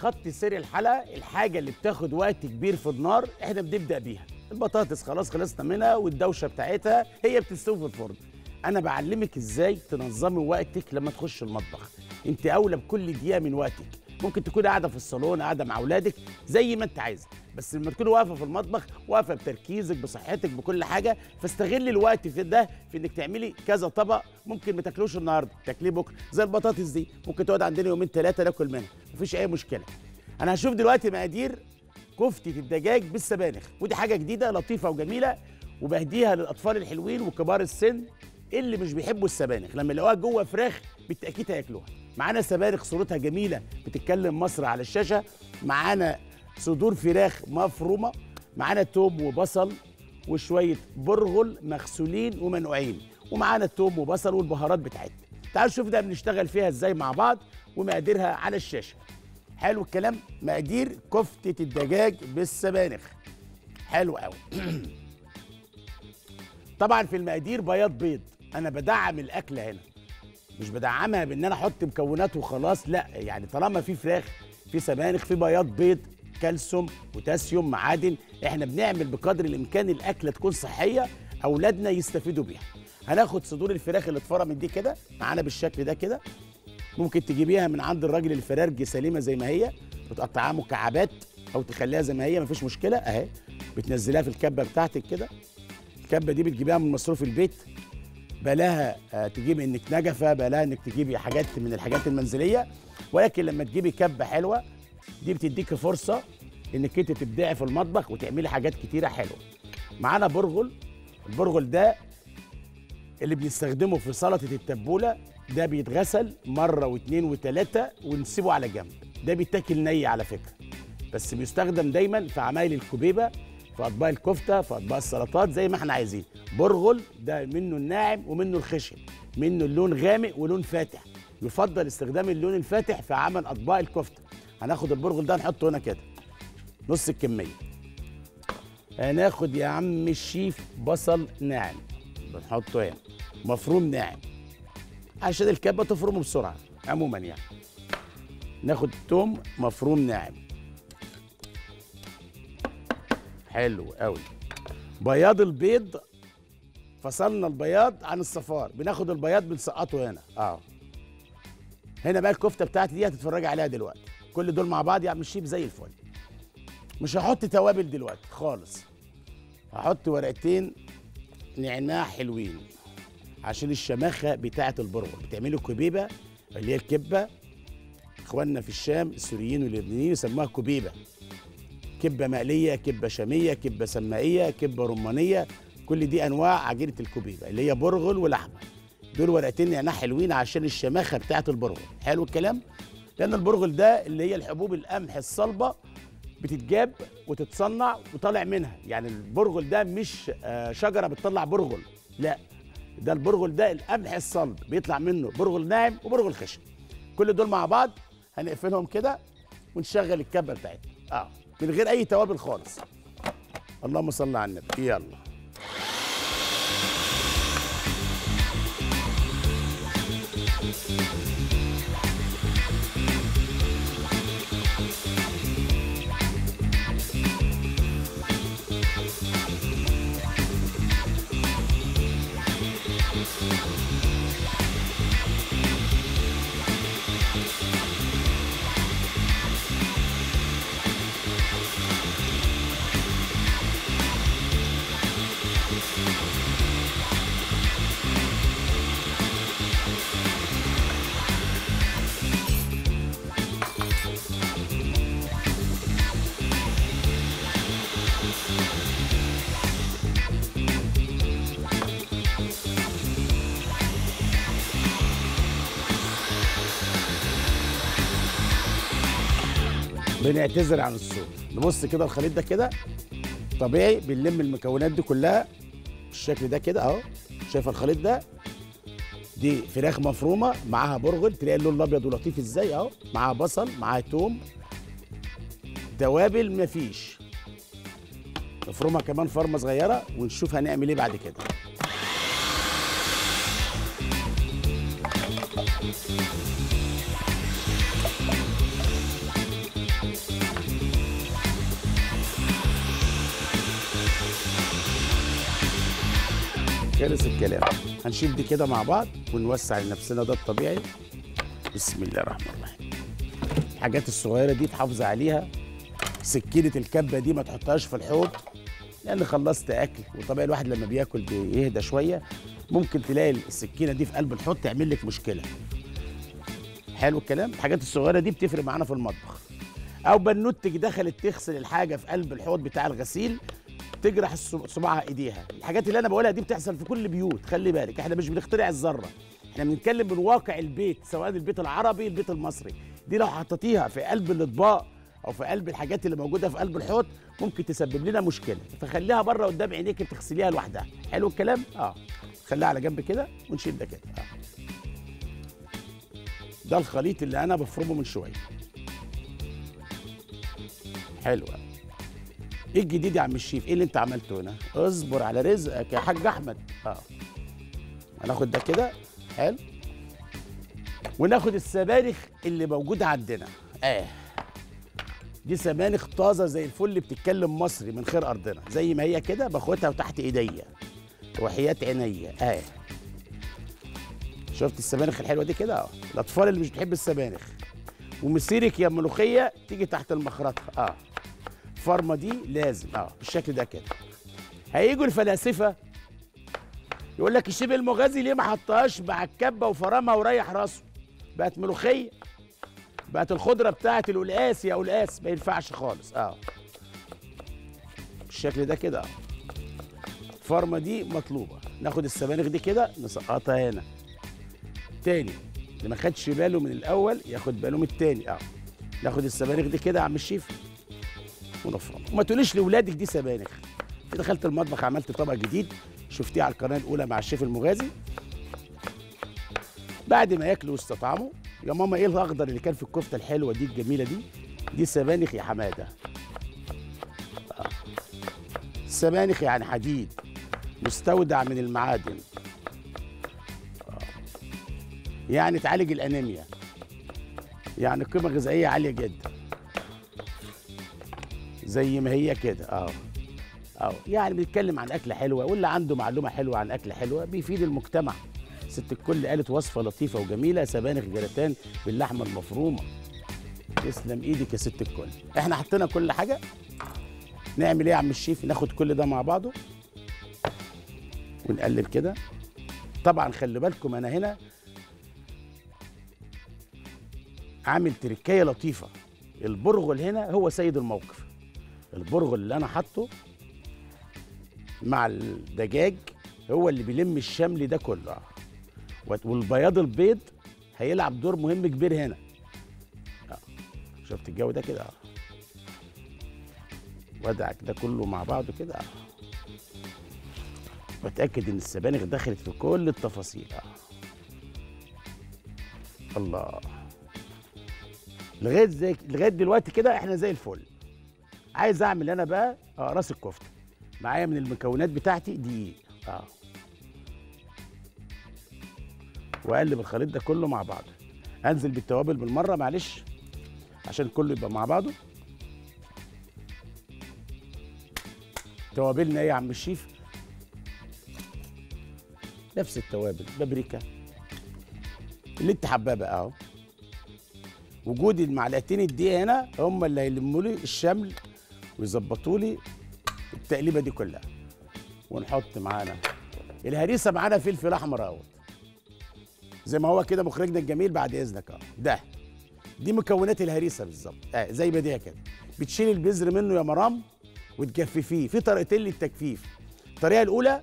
خط سير الحلقه الحاجه اللي بتاخد وقت كبير في النار احنا بنبدا بيها البطاطس خلاص خلصنا منها والدوشه بتاعتها هي بتستوي في الفرن انا بعلمك ازاي تنظمي وقتك لما تخش المطبخ انت اولى بكل دقيقه من وقتك ممكن تكون قاعده في الصالون قاعده مع اولادك زي ما انت عايزه بس لما تكوني واقفه في المطبخ واقفه بتركيزك بصحتك بكل حاجه فاستغلي الوقت في ده في انك تعملي كذا طبق ممكن ما تاكلوش النهارده تاكليه بكره زي البطاطس دي ممكن تقعد عندنا يومين ثلاثه ناكل منها مفيش اي مشكله انا هشوف دلوقتي مقادير كفته الدجاج بالسبانخ ودي حاجه جديده لطيفه وجميله وبهديها للاطفال الحلوين وكبار السن اللي مش بيحبوا السبانخ لما يلاقوها جوه فراخ بالتاكيد هياكلوها معانا سبانخ صورتها جميله بتتكلم مصر على الشاشه معانا صدور فراخ مفرومه معانا توم وبصل وشويه برغل مغسولين ومنقوعين ومعانا التوم وبصل والبهارات بتاعتنا تعالوا نشوف ده بنشتغل فيها ازاي مع بعض ومقاديرها على الشاشه حلو الكلام مقادير كفته الدجاج بالسبانخ حلو قوي طبعا في المقادير بياض بيض انا بدعم الاكله هنا مش بدعمها بان انا احط مكونات وخلاص لا يعني طالما في فراخ في سبانخ في بياض بيض كالسيوم بوتاسيوم معادن احنا بنعمل بقدر الامكان الاكله تكون صحيه اولادنا يستفيدوا بيها هناخد صدور الفراخ اللي اتفرمت دي كده معانا بالشكل ده كده ممكن تجيبيها من عند الراجل الفرارجي سليمه زي ما هي وتقطعها مكعبات او تخليها زي ما هي مفيش مشكله اهي بتنزليها في الكبه بتاعتك كده الكبه دي بتجيبيها من مصروف البيت بلاها آه، تجيبي انك نجفه بلاها انك تجيبي حاجات من الحاجات المنزليه ولكن لما تجيبي كبه حلوه دي بتديك فرصه انك انت تبدعي في المطبخ وتعملي حاجات كتيره حلوه معانا برغل البرغل ده اللي بنستخدمه في سلطه التبوله ده بيتغسل مره واثنين وثلاثه ونسيبه على جنب ده بيتاكل ني على فكره بس بيستخدم دايما في عمايل الكبيبه في اطباق الكفته في اطباق السلطات زي ما احنا عايزين برغل ده منه الناعم ومنه الخشن منه اللون غامق ولون فاتح يفضل استخدام اللون الفاتح في عمل اطباق الكفته هناخد البرغل ده نحطه هنا كده نص الكميه هناخد يا عم الشيف بصل ناعم بنحطه هنا مفروم ناعم عشان الكبه تفرمه بسرعه عموما يعني ناخد توم مفروم ناعم حلو قوي بياض البيض فصلنا البياض عن الصفار بناخد البياض بنسقطه هنا اه هنا بقى الكفته بتاعتي دي هتتفرجي عليها دلوقتي كل دول مع بعض يا عم الشيف زي الفل مش هحط توابل دلوقتي خالص هحط ورقتين نعناع حلوين عشان الشماخه بتاعه البرغل بتعملوا كبيبه اللي هي الكبه اخواننا في الشام السوريين واللبنانيين يسموها كبيبه كبه مقليه كبه شاميه كبه سمائيه كبه رمانيه كل دي انواع عجينه الكبيبه اللي هي برغل ولحمه دول ورقتين نعناع حلوين عشان الشماخه بتاعه البرغل حلو الكلام لان البرغل ده اللي هي الحبوب القمح الصلبه بتتجاب وتتصنع وطالع منها يعني البرغل ده مش آه، شجره بتطلع برغل لا ده البرغل ده القمح الصلب بيطلع منه برغل ناعم وبرغل خشن كل دول مع بعض هنقفلهم كده ونشغل الكبه بتاعتنا اه من غير اي توابل خالص اللهم صل على النبي يلا بنعتذر عن الصوت نبص كده الخليط ده كده طبيعي بنلم المكونات دي كلها بالشكل ده كده اهو شايف الخليط ده دي فراخ مفرومه معاها برغل تلاقي اللون الابيض ولطيف ازاي اهو معاها بصل معاها توم توابل مفيش نفرمها كمان فرمه صغيره ونشوف هنعمل ايه بعد كده خلص الكلام هنشيل دي كده مع بعض ونوسع لنفسنا ده الطبيعي بسم الله الرحمن الرحيم الحاجات الصغيره دي تحافظ عليها سكينه الكبه دي ما تحطهاش في الحوض لان خلصت اكل وطبيعي الواحد لما بياكل بيهدى شويه ممكن تلاقي السكينه دي في قلب الحوض تعمل لك مشكله حلو الكلام الحاجات الصغيره دي بتفرق معانا في المطبخ او بنوتك دخلت تغسل الحاجه في قلب الحوض بتاع الغسيل تجرح الصب- صباعها ايديها الحاجات اللي انا بقولها دي بتحصل في كل بيوت خلي بالك احنا مش بنخترع الذره احنا بنتكلم من واقع البيت سواء البيت العربي البيت المصري دي لو حطيتيها في قلب الاطباق او في قلب الحاجات اللي موجوده في قلب الحوض ممكن تسبب لنا مشكله فخليها بره قدام عينيك تغسليها لوحدها حلو الكلام اه خليها على جنب كده ونشيل ده كده اه ده الخليط اللي انا بفرمه من شويه حلو أوي. ايه الجديد يا عم الشيف ايه اللي انت عملته هنا اصبر على رزقك يا حاج احمد اه هناخد ده كده حلو وناخد السبانخ اللي موجوده عندنا اه دي سبانخ طازه زي الفل بتتكلم مصري من خير ارضنا زي ما هي كده باخدها وتحت ايديا وحياة عينيا اه شفت السبانخ الحلوه دي كده اه الاطفال اللي مش بتحب السبانخ ومسيرك يا ملوخيه تيجي تحت المخرطه اه الفرمه دي لازم اه بالشكل ده كده هيجوا الفلاسفه يقول لك الشيب المغازي ليه ما حطهاش مع الكبه وفرمها وريح راسه بقت ملوخيه بقت الخضره بتاعت القلقاس يا قلقاس ما ينفعش خالص اه بالشكل ده كده اه الفرمه دي مطلوبه ناخد السبانخ دي كده نسقطها هنا تاني اللي ما خدش باله من الاول ياخد باله من التاني اه ناخد السبانخ دي كده يا عم الشيف ونفرم وما تقوليش لاولادك دي سبانخ في دخلت المطبخ عملت طبق جديد شفتيه على القناه الاولى مع الشيف المغازي بعد ما ياكلوا واستطعموا يا ماما ايه الاخضر اللي كان في الكفته الحلوه دي الجميله دي دي سبانخ يا حماده آه. سبانخ يعني حديد مستودع من المعادن آه. يعني تعالج الانيميا يعني قيمه غذائيه عاليه جدا زي ما هي كده اه اه يعني بنتكلم عن اكله حلوه واللي عنده معلومه حلوه عن اكله حلوه بيفيد المجتمع ست الكل قالت وصفه لطيفه وجميله سبانخ جراتان باللحمه المفرومه تسلم ايدك يا ست الكل احنا حطينا كل حاجه نعمل ايه يا عم الشيف ناخد كل ده مع بعضه ونقلب كده طبعا خلي بالكم انا هنا عامل تركايه لطيفه البرغل هنا هو سيد الموقف البرغل اللي انا حاطه مع الدجاج هو اللي بيلم الشمل ده كله والبياض البيض هيلعب دور مهم كبير هنا آه. شفت الجو ده كده آه. وضعك ده كله مع بعضه كده آه. واتاكد ان السبانخ دخلت في كل التفاصيل آه. الله لغايه زي لغايه دلوقتي كده احنا زي الفل عايز اعمل انا بقى اه راس الكفته معايا من المكونات بتاعتي دقيق اه واقلب الخليط ده كله مع بعضه انزل بالتوابل بالمره معلش عشان كله يبقى مع بعضه توابلنا ايه يا عم الشيف نفس التوابل بابريكا اللي انت حباه بقى اهو وجود المعلقتين الدقيق هنا هم اللي هيلموا لي الشمل ويظبطوا لي التقليبه دي كلها ونحط معانا الهريسه معانا فلفل احمر اهوت زي ما هو كده مخرجنا الجميل بعد اذنك اهو ده دي مكونات الهريسه بالظبط آه زي ما دي كده بتشيل البذر منه يا مرام وتجففيه في طريقتين للتجفيف الطريقه الاولى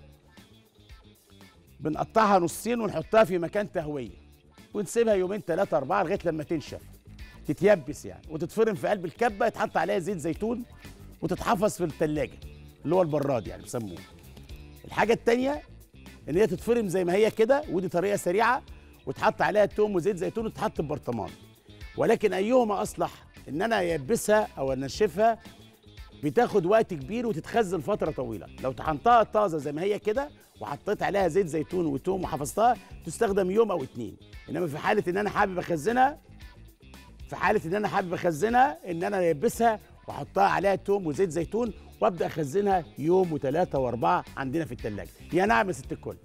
بنقطعها نصين ونحطها في مكان تهويه ونسيبها يومين ثلاثه اربعه لغايه لما تنشف تتيبس يعني وتتفرم في قلب الكبه يتحط عليها زيت زيتون وتتحفظ في الثلاجه اللي هو البراد يعني بيسموه الحاجه الثانيه ان هي تتفرم زي ما هي كده ودي طريقه سريعه وتحط عليها توم وزيت زيتون وتتحط ببرطمان ولكن ايهما اصلح ان انا ايبسها او انشفها بتاخد وقت كبير وتتخزن فتره طويله لو طحنتها طازه زي ما هي كده وحطيت عليها زيت زيتون وتوم وحفظتها تستخدم يوم او اتنين انما في حاله ان انا حابب اخزنها في حاله ان انا حابب اخزنها ان انا ايبسها واحطها عليها توم وزيت زيتون وابدا اخزنها يوم وثلاثه واربعه عندنا في الثلاجه يا نعم يا ست الكل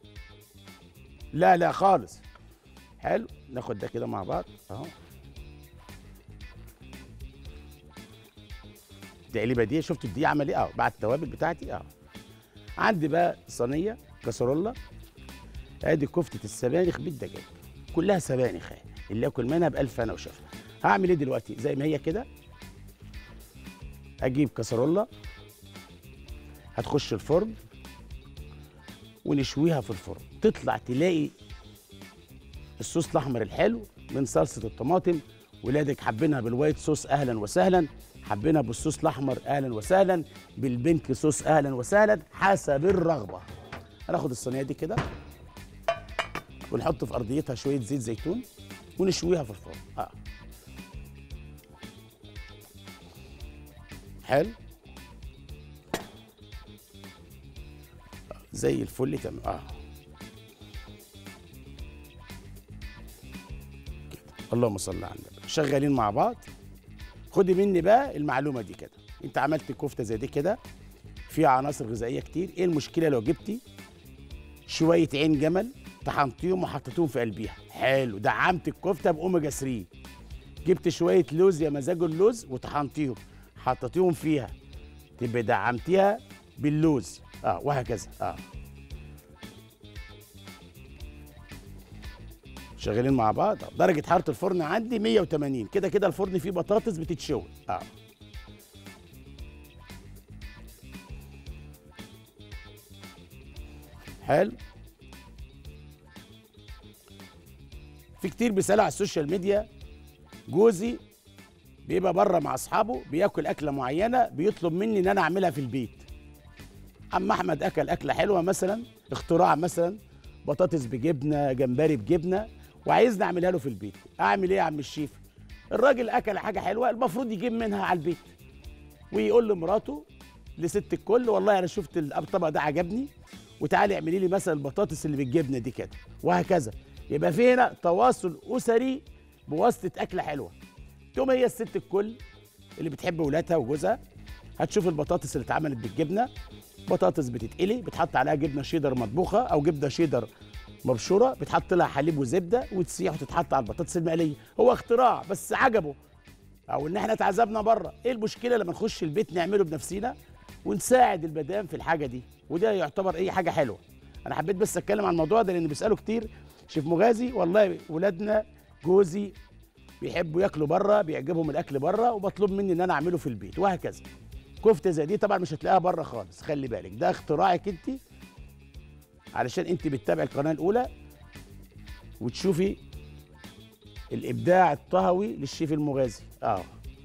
لا لا خالص حلو ناخد ده كده مع بعض اهو التقليبه دي شفتوا دي عمل ايه اهو بعد التوابل بتاعتي اهو عندي بقى صينيه كسرولة ادي كفته السبانخ بالدجاج كلها سبانخ اهي اللي اكل منها بالف انا وشفا هعمل ايه دلوقتي زي ما هي كده اجيب كسرولة هتخش الفرن ونشويها في الفرن تطلع تلاقي الصوص الاحمر الحلو من صلصه الطماطم ولادك حابينها بالوايت صوص اهلا وسهلا حابينها بالصوص الاحمر اهلا وسهلا بالبنك صوص اهلا وسهلا حسب الرغبه هناخد الصينيه دي كده ونحط في ارضيتها شويه زيت زيتون ونشويها في الفرن اه حلو زي الفل تمام اه كده اللهم صل على النبي شغالين مع بعض خدي مني بقى المعلومه دي كده انت عملت كفته زي دي كده فيها عناصر غذائيه كتير ايه المشكله لو جبتي شويه عين جمل طحنتيهم وحطيتيهم في قلبيها حلو دعمت الكفته باوميجا 3 جبت شويه لوز يا مزاج اللوز وطحنتيهم حطيتيهم فيها تبقى دعمتيها باللوز اه وهكذا اه شغالين مع بعض آه. درجه حراره الفرن عندي 180 كده كده الفرن فيه بطاطس بتتشوي اه حلو في كتير بيسالوا على السوشيال ميديا جوزي بيبقى بره مع اصحابه بياكل اكله معينه بيطلب مني ان انا اعملها في البيت عم احمد اكل اكله حلوه مثلا اختراع مثلا بطاطس بجبنه جمبري بجبنه وعايزني اعملها له في البيت اعمل ايه يا عم الشيف الراجل اكل حاجه حلوه المفروض يجيب منها على البيت ويقول لمراته لست الكل والله انا شفت الطبق ده عجبني وتعالي اعملي لي مثلا البطاطس اللي بالجبنه دي كده وهكذا يبقى في هنا تواصل اسري بواسطه اكله حلوه تقوم هي الست الكل اللي بتحب ولادها وجوزها هتشوف البطاطس اللي اتعملت بالجبنه بطاطس بتتقلي بتحط عليها جبنه شيدر مطبوخه او جبنه شيدر مبشوره بتحط لها حليب وزبده وتسيح وتتحط على البطاطس المقليه هو اختراع بس عجبه او ان احنا اتعذبنا بره ايه المشكله لما نخش البيت نعمله بنفسينا ونساعد المدام في الحاجه دي وده يعتبر اي حاجه حلوه انا حبيت بس اتكلم عن الموضوع ده لان بيسالوا كتير شيف مغازي والله ولادنا جوزي بيحبوا ياكلوا بره بيعجبهم الاكل بره ومطلوب مني ان انا اعمله في البيت وهكذا كفته زي دي طبعا مش هتلاقيها بره خالص خلي بالك ده اختراعك انت علشان انت بتتابع القناه الاولى وتشوفي الابداع الطهوي للشيف المغازي اه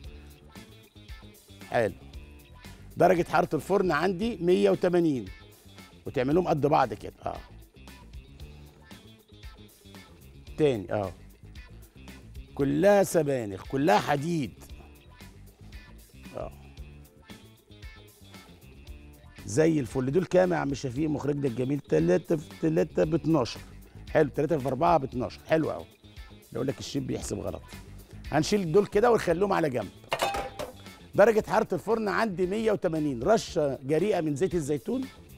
حلو درجه حراره الفرن عندي 180 وتعملوهم قد بعض كده اه تاني اه كلها سبانخ كلها حديد اه زي الفل دول كام يا عم شفيق مخرجنا الجميل 3 في 3 ب 12 حلو 3 في 4 ب 12 حلو قوي يقول لك الشيف بيحسب غلط هنشيل دول كده ونخليهم على جنب درجة حرارة الفرن عندي 180 رشة جريئة من زيت الزيتون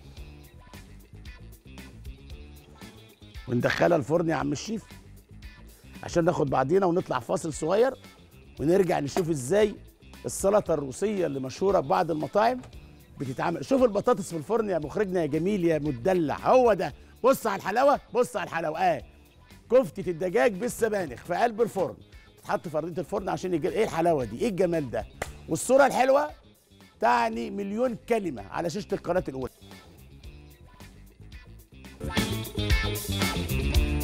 وندخلها الفرن يا عم الشيف عشان ناخد بعضينا ونطلع فاصل صغير ونرجع نشوف ازاي السلطه الروسيه اللي مشهوره في بعض المطاعم بتتعمل شوف البطاطس في الفرن يا مخرجنا يا جميل يا مدلع هو ده بص على الحلاوه بص على الحلاوه اه كفته الدجاج بالسبانخ في قلب الفرن تتحط في ارضيه الفرن عشان يجي ايه الحلاوه دي ايه الجمال ده والصوره الحلوه تعني مليون كلمه على شاشه القناه الاولى